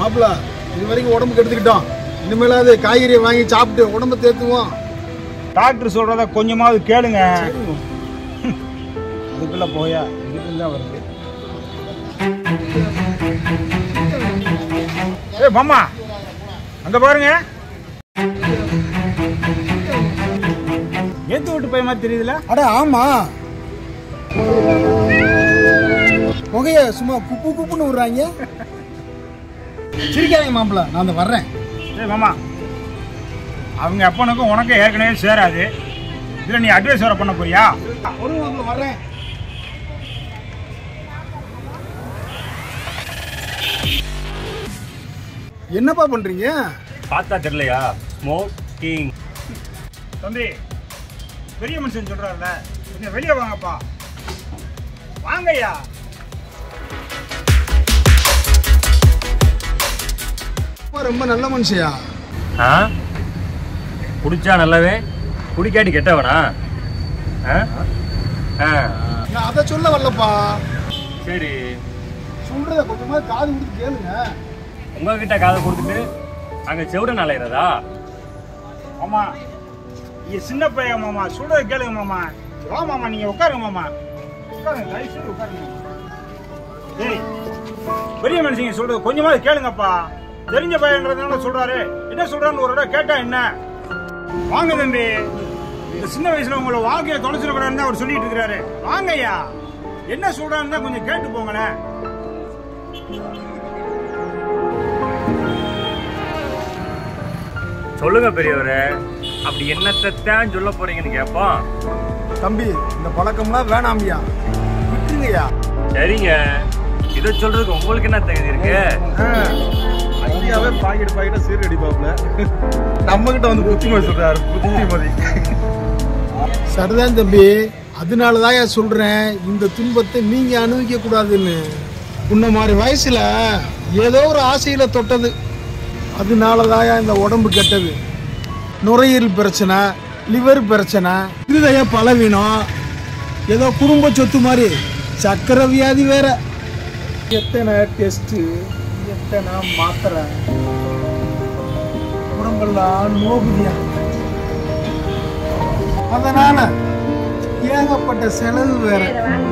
மாப்பிள இது வரைக்கும் உடம்பு கெடுத்துக்கிட்டோம் இனிமேலாவது காய்கறியை வாங்கி சாப்பிட்டு உடம்ப தேத்துவோம் டாக்டர் சொல்றத கொஞ்சமாவது கேளுங்க அதுக்குள்ள போயா இதுக்கு தான் வருது ஏய் மாமா அங்க பாருங்க ஏத்து விட்டு போய் மாதிரி தெரியுதுல அட ஆமா புகைய சும்மா குப்பு குப்புன்னு விடுறாங்க சிரிக்காதீங்க மாப்பிள நான் அந்த வர்றேன் ஏய் மாமா அவங்க அப்பனுக்கும் உனக்கும் ஏற்கனவே சேராது இதுல நீ அட்வைஸ் வர பண்ண போறியா ஒரு மாப்பிள வர்றேன் என்னப்பா பண்றீங்க பார்த்தா தெரியலையா ஸ்மோக்கிங் தம்பி பெரிய மனுஷன் சொல்றாருல கொஞ்சம் வெளியே வாங்கப்பா வாங்கய்யா அப்பா ரொம்ப நல்ல மனுஷயா ஆ குடிச்சா நல்லவே குடிக்காட்டி கெட்டவனா ஆ ஆ நான் அதை சொல்ல வரலப்பா சரி சொல்றத கொஞ்சமா காது கொடுத்து கேளுங்க உங்ககிட்ட காதை கொடுத்துட்டு அங்கே செவிட நலையிறதா மாமா நீ சின்ன பையன் மாமா சொல்றத கேளுங்க மாமா வா மாமா நீங்க உட்காருங்க மாமா உட்காருங்க தயவு செய்து உட்காருங்க ஏய் பெரிய மனுஷங்க சொல்றது கொஞ்சமாவது கேளுங்கப்பா தெரிஞ்ச பையன்றதுனால சொல்றாரு என்ன சொல்றான்னு ஒரு இடம் கேட்டா என்ன வாங்க தம்பி இந்த சின்ன வயசுல உங்களை வாழ்க்கையை தொலைச்சிடக்கூடாதுன்னு தான் அவர் சொல்லிட்டு இருக்கிறாரு வாங்க ஐயா என்ன சொல்றாருன்னு தான் கொஞ்சம் கேட்டு போங்களேன் சொல்லுங்க பெரியவரே அப்படி என்னத்தான் சொல்ல போறீங்கன்னு கேட்போம் தம்பி இந்த பழக்கம்லாம் வேணாமியா விட்டுருங்கய்யா சரிங்க இதை சொல்றதுக்கு உங்களுக்கு என்ன தகுதி இருக்கு ஐயாவே பாக்கெட் பாக்கெட்டா சீர் அடிப்பாப்ல நம்ம கிட்ட வந்து புத்திமதி சொல்றாரு புத்திமதி சரிதான் தம்பி அதனாலதான் தான் சொல்றேன் இந்த துன்பத்தை நீங்க அனுபவிக்க கூடாதுன்னு உன்ன மாதிரி வயசுல ஏதோ ஒரு ஆசையில தொட்டது அதனாலதான் இந்த உடம்பு கெட்டது நுரையீரல் பிரச்சனை லிவர் பிரச்சனை இருதய பலவீனம் ஏதோ குடும்ப சொத்து மாதிரி சக்கரை வியாதி வேற எத்தனை டெஸ்ட் எத்தனை மாத்திரை உடம்பெல்லாம் நோகுதியா அதனால ஏகப்பட்ட செலவு வேற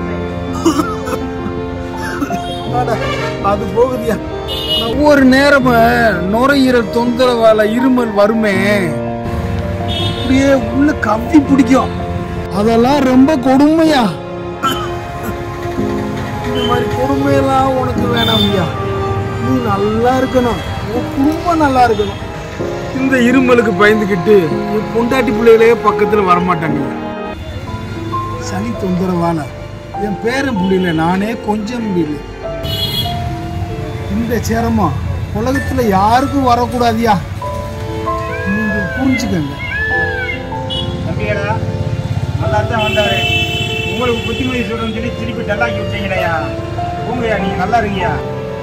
அட, அது போகுதியா ஒவ்வொரு நேரமும் நுரையீரல் தொந்தரவால இருமல் வருமே அப்படியே உள்ள கவ்வி பிடிக்கும் அதெல்லாம் ரொம்ப கொடுமையா இந்த மாதிரி கொடுமையெல்லாம் உனக்கு வேணாம்யா நீ நல்லா இருக்கணும் உன் குடும்பம் நல்லா இருக்கணும் இந்த இருமலுக்கு பயந்துக்கிட்டு என் பொண்டாட்டி பிள்ளைகளே பக்கத்துல வரமாட்டாங்க சளி தொந்தரவால என் பேரன் புள்ளியில நானே கொஞ்சம் முடியல இந்த சிரமம் உலகத்துல யாருக்கும் வரக்கூடாதியா நீங்க புரிஞ்சுக்கங்க தம்பியடா நல்லா தான் வந்தாரு உங்களுக்கு புத்திமதி சொல்றேன்னு சொல்லி திருப்பி டல்லாக்கி விட்டீங்களையா போங்கய்யா நீங்க நல்லா இருங்கய்யா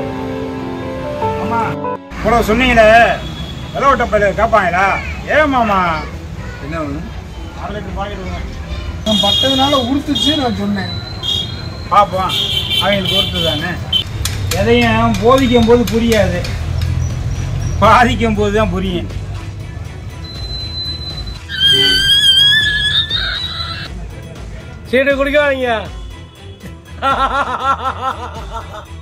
ஆமா கூட சொன்னீங்களே விலவட்ட பயில கேட்பாங்களா ஏன் மாமா என்ன ஒண்ணு அரை லிட்டர் பாக்கிடுங்க நான் பட்டதுனால உறுத்துச்சு நான் சொன்னேன் பார்ப்போம் அவங்களுக்கு பொறுத்து தானே எதையும் போதிக்கும் போது புரியாது பாதிக்கும் போது தான் புரியும் சீட்டு குடிக்காதீங்க